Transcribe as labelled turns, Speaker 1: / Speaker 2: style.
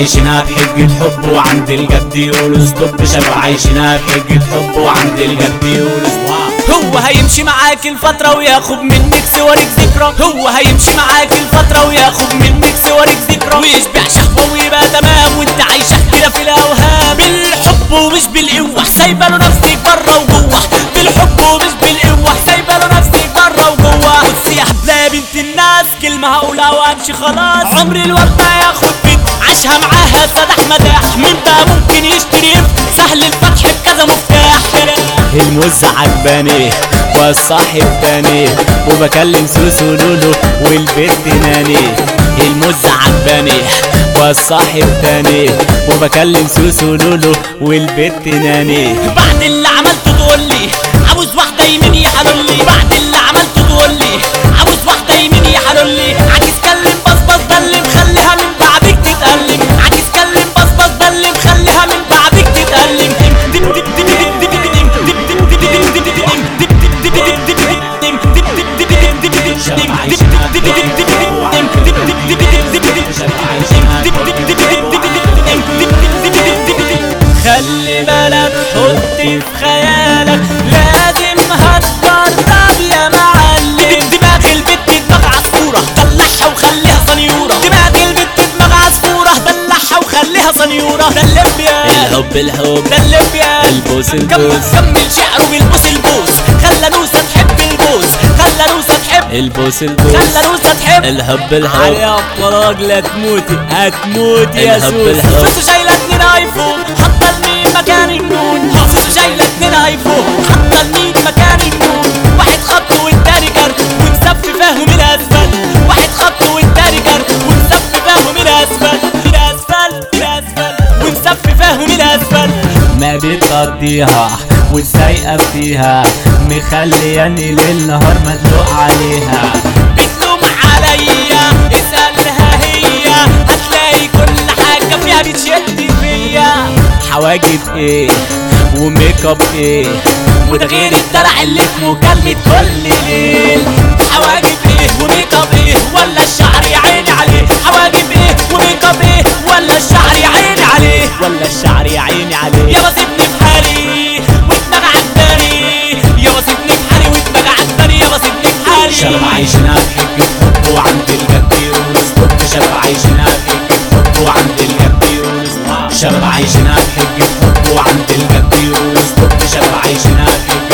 Speaker 1: عايشينها بحجة حب وعند الجد يقولوا ستوب شباب عايشينها بحجة حب وعند الجد يقولوا ستوب
Speaker 2: هو هيمشي معاك الفترة وياخد منك صورك ذكرى هو هيمشي معاك الفترة وياخد منك صورك ذكرى ويشبع شهوة ويبقى تمام وانت عايشة كده في الأوهام بالحب ومش بالقوة سايبة له نفسك بره وجوه بالحب ومش بالقوة سايبة له نفسك بره وجوه بصي يا حبلة يا بنت الناس كلمة هقولها وامشي خلاص عمر الورد ما ياخد بيت عاشها معاها سدح مداح مين بقى ممكن يشتري سهل الفتح بكذا مفتاح
Speaker 1: الموز عجباني والصاحب تاني وبكلم سوسو لولو والبنت ناني الموز عجباني والصاحب تاني وبكلم سوسو لولو والبنت ناني
Speaker 2: بعد اللي عملته تقول لي عاوز واحده يمين يحلل لي بعد اللي عملته تقول لي عاوز واحده يمين يحلل لي عايز كلم بصبص ده اللي مخليها من بعدك تتألم عايز كلم بصبص ده اللي مخليها من بعدك تتألم دب دب دب دب دب دب دب دب دب دب دب دب دب دب دب دب دب خلي بالك حط في خيالك لازم هتجرب يا معلم دماغ البت دماغ عصفورة دلعها وخليها صنيورة دماغ البت دماغ عصفورة دلعها وخليها صنيورة ده الليبيا
Speaker 1: الحب الحب
Speaker 2: ده الليبيا
Speaker 1: البوس
Speaker 2: كمل
Speaker 1: البوس
Speaker 2: كمل شعره بالبوس البوس خلى نوسة تحب البوس خلى نوسة تحب
Speaker 1: البوس البوس
Speaker 2: خلى نوسة تحب
Speaker 1: الحب الحب
Speaker 2: على الطلاق لا تموتي هتموتي يا
Speaker 1: الحب
Speaker 2: سوس
Speaker 1: الحب.
Speaker 2: سوسو شايلة اتنين ايفون حاطة المين مكان النون سوسو شايلة اتنين ايفون حاطة المين مكان النون واحد خط والتاني كارت ومسففاه من اسفل واحد خط والتاني كارت ومسففاه من اسفل من اسفل من اسفل ومسففاه من اسفل
Speaker 1: ما بتقضيها والسايقة فيها مخلياني ليل نهار مدلوق عليها
Speaker 2: بتلوم عليا اسألها هي هتلاقي كل حاجة فيها بتشد فيا
Speaker 1: حواجب ايه وميك اب ايه
Speaker 2: وده غير الدلع اللي في مكالمة كل ليل حواجب ايه وميك اب ايه ولا الشعر يا عيني عليه حواجب ايه وميك اب ايه ولا الشعر يا عيني عليه
Speaker 1: ولا الشعر يا عيني عليه
Speaker 2: يابا سيبني في حالي ودماغ عجباني يابا سيبني في حالي ودماغ عجباني يابا سيبني في حالي
Speaker 1: شباب عايشينها بحجة حب وعند الجد يقولوا ستوب شباب عايشينها بحجة حب وعند الجد يقولوا ستوب شباب عايشينها بحجة حب وعند الجد يقولوا ستوب شباب عايشينها بحجة